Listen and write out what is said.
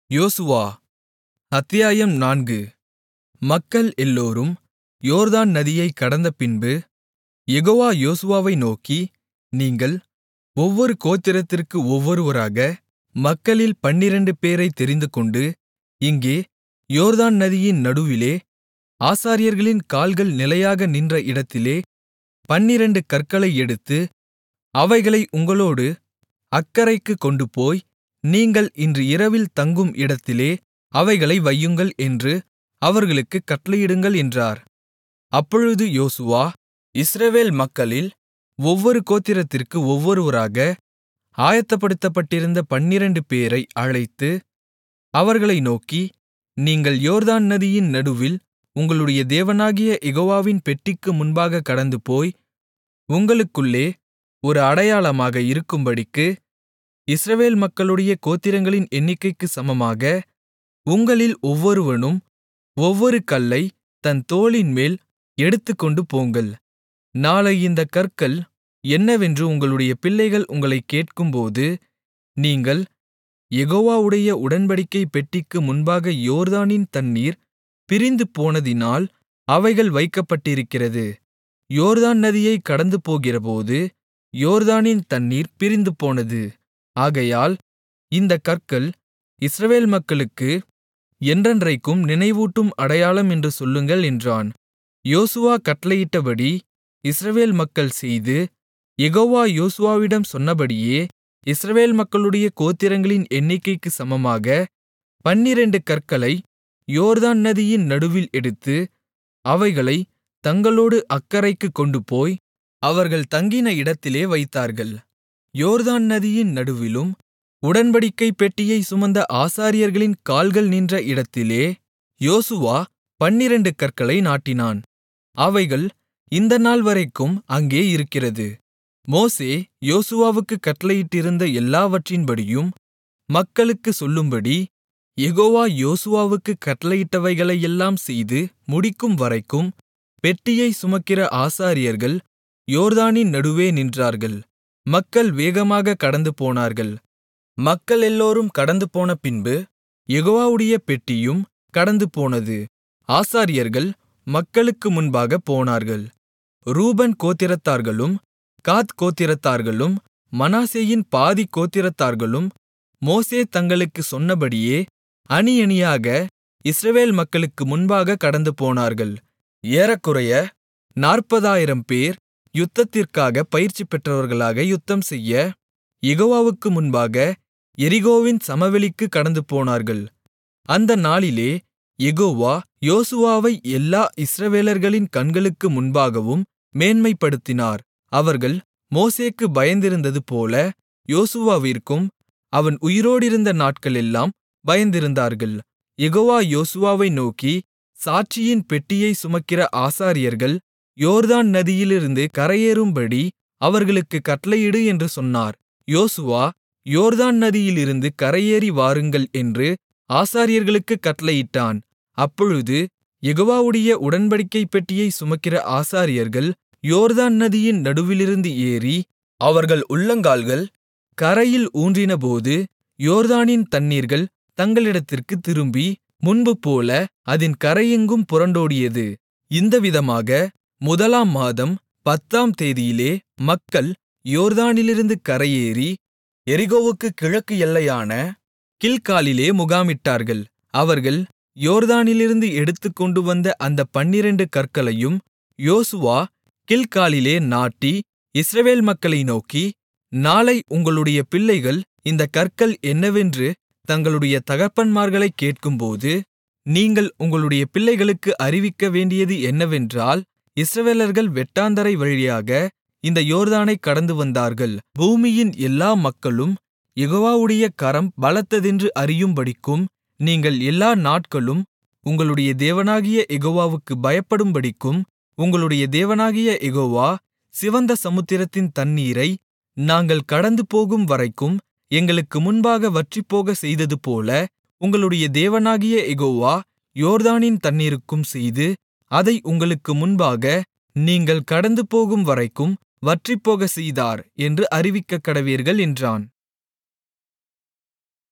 யோசுவா அத்தியாயம் நான்கு மக்கள் எல்லோரும் யோர்தான் நதியைக் கடந்தபின்பு யெகோவா யோசுவாவை நோக்கி நீங்கள் ஒவ்வொரு கோத்திரத்திற்கு ஒவ்வொருவராக மக்களில் பன்னிரண்டுபேரைத் தெரிந்துகொண்டு இங்கே யோர்தான் நதியின் நடுவிலே ஆசாரியர்களின் கால்கள் நிலையாக நின்ற இடத்திலே பன்னிரண்டு கற்களை எடுத்து அவைகளை உங்களோடு அக்கரைக்குக் கொண்டுபோய் நீங்கள் இன்று இரவில் தங்கும் இடத்திலே அவைகளை வையுங்கள் என்று அவர்களுக்குக் கட்டளையிடுங்கள் என்றார் அப்பொழுது யோசுவா இஸ்ரவேல் மக்களில் ஒவ்வொரு கோத்திரத்திற்கு ஒவ்வொருவராக ஆயத்தப்படுத்தப்பட்டிருந்த பன்னிரண்டுபேரை அழைத்து அவர்களை நோக்கி நீங்கள் யோர்தான் நதியின் நடுவில் உங்களுடைய தேவனாகிய யெகோவாவின் பெட்டிக்கு முன்பாகக் கடந்துபோய் உங்களுக்குள்ளே ஒரு அடையாளமாக இருக்கும்படிக்கு இஸ்ரவேல் மக்களுடைய கோத்திரங்களின் எண்ணிக்கைக்குச் சமமாக உங்களில் ஒவ்வொருவனும் ஒவ்வொரு கல்லைத் தன் தோளின்மேல் எடுத்துக்கொண்டு போங்கள் நாளை இந்தக் கற்கள் என்னவென்று உங்களுடைய பிள்ளைகள் உங்களைக் கேட்கும்போது நீங்கள் யெகோவாவுடைய உடன்படிக்கைப் பெட்டிக்கு முன்பாக யோர்தானின் தண்ணீர் பிரிந்துபோனதினால் அவைகள் வைக்கப்பட்டிருக்கிறது யோர்தான் நதியைக் கடந்துபோகிறபோது யோர்தானின் தண்ணீர் பிரிந்துபோனது ஆகையால் இந்தக் கற்கள் இஸ்ரவேல் மக்களுக்கு என்றென்றைக்கும் நினைவூட்டும் அடையாளம் என்று சொல்லுங்கள் என்றான் யோசுவா கட்டளையிட்டபடி இஸ்ரவேல் மக்கள் செய்து யெகோவா யோசுவாவிடம் சொன்னபடியே இஸ்ரவேல் மக்களுடைய கோத்திரங்களின் எண்ணிக்கைக்குச் சமமாக பன்னிரண்டு கற்களை யோர்தான் நதியின் நடுவில் எடுத்து அவைகளைத் தங்களோடு அக்கரைக்குக் கொண்டுபோய் அவர்கள் தங்கின இடத்திலே வைத்தார்கள் யோர்தான் நதியின் நடுவிலும் உடன்படிக்கைப் பெட்டியைச் சுமந்த ஆசாரியர்களின் கால்கள் நின்ற இடத்திலே யோசுவா பன்னிரண்டு கற்களை நாட்டினான் அவைகள் இந்த நாள்வரைக்கும் அங்கே இருக்கிறது மோசே யோசுவாவுக்குக் கட்டளையிட்டிருந்த எல்லாவற்றின்படியும் மக்களுக்குச் சொல்லும்படி யெகோவா யோசுவாவுக்குக் கட்டளையிட்டவைகளையெல்லாம் செய்து முடிக்கும் வரைக்கும் பெட்டியைச் சுமக்கிற ஆசாரியர்கள் யோர்தானின் நடுவே நின்றார்கள் மக்கள் வேகமாகக் கடந்துபோனார்கள் மக்களெல்லோரும் கடந்துபோன பின்பு யெகோவாவுடைய பெட்டியும் கடந்துபோனது ஆசாரியர்கள் மக்களுக்கு முன்பாகப் போனார்கள் ரூபன் கோத்திரத்தார்களும் காத் கோத்திரத்தார்களும் மனாசேயின் பாதி கோத்திரத்தார்களும் மோசே தங்களுக்குச் சொன்னபடியே அணியணியாக இஸ்ரவேல் மக்களுக்கு முன்பாகக் கடந்துபோனார்கள் ஏறக்குறைய நாற்பதாயிரம் பேர் யுத்தத்திற்காக பயிற்சி பெற்றவர்களாக யுத்தம்செய்ய யெகோவாவுக்கு முன்பாக எரிகோவின் சமவெளிக்குக் கடந்துபோனார்கள் அந்த நாளிலே யெகோவா யோசுவாவை எல்லா இஸ்ரவேலர்களின் கண்களுக்கு முன்பாகவும் மேன்மைப்படுத்தினார் அவர்கள் மோசேக்கு பயந்திருந்ததுபோல யோசுவாவிற்கும் அவன் உயிரோடிருந்த நாட்களெல்லாம் பயந்திருந்தார்கள் யெகோவா யோசுவாவை நோக்கி சாட்சியின் பெட்டியைச் சுமக்கிற ஆசாரியர்கள் யோர்தான் நதியிலிருந்து கரையேறும்படி அவர்களுக்குக் கட்டளையிடு என்று சொன்னார் யோசுவா யோர்தான் நதியிலிருந்து கரையேறி வாருங்கள் என்று ஆசாரியர்களுக்குக் கட்டளையிட்டான் அப்பொழுது யெகோவாவுடைய உடன்படிக்கைப் பெட்டியைச் சுமக்கிற ஆசாரியர்கள் யோர்தான் நதியின் நடுவிலிருந்து ஏறி அவர்கள் உள்ளங்கால்கள் கரையில் ஊன்றினபோது யோர்தானின் தண்ணீர்கள் தங்களிடத்திற்குத் திரும்பி முன்புபோல அதின் கரையெங்கும் புரண்டோடியது இந்த விதமாக முதலாம் மாதம் பத்தாம் தேதியிலே மக்கள் யோர்தானிலிருந்து கரையேறி எரிகோவுக்குக் கிழக்கு எல்லையான கில்காலிலே முகாமிட்டார்கள் அவர்கள் யோர்தானிலிருந்து எடுத்துக்கொண்டு வந்த அந்த பன்னிரண்டு கற்களையும் யோசுவா கில்காலிலே நாட்டி இஸ்ரவேல் மக்களை நோக்கி நாளை உங்களுடைய பிள்ளைகள் இந்தக் கற்கள் என்னவென்று தங்களுடைய தகப்பன்மார்களைக் கேட்கும்போது நீங்கள் உங்களுடைய பிள்ளைகளுக்கு அறிவிக்க வேண்டியது என்னவென்றால் இஸ்ரவேலர்கள் வெட்டாந்தரை வழியாக இந்த யோர்தானைக் கடந்து வந்தார்கள் பூமியின் எல்லா மக்களும் யெகோவாவுடைய கரம் பலத்ததென்று அறியும்படிக்கும் நீங்கள் எல்லா நாட்களும் உங்களுடைய தேவனாகிய யெகோவாவுக்கு பயப்படும்படிக்கும் உங்களுடைய தேவனாகிய யெகோவா சிவந்த சமுத்திரத்தின் தண்ணீரை நாங்கள் கடந்து போகும் வரைக்கும் எங்களுக்கு முன்பாக வற்றிப்போகச் செய்ததுபோல உங்களுடைய தேவனாகிய யெகோவா யோர்தானின் தண்ணீருக்கும் செய்து அதை உங்களுக்கு முன்பாக நீங்கள் கடந்துபோகும் வரைக்கும் வற்றிப்போகச் செய்தார் என்று அறிவிக்கக்கடவீர்கள் என்றான்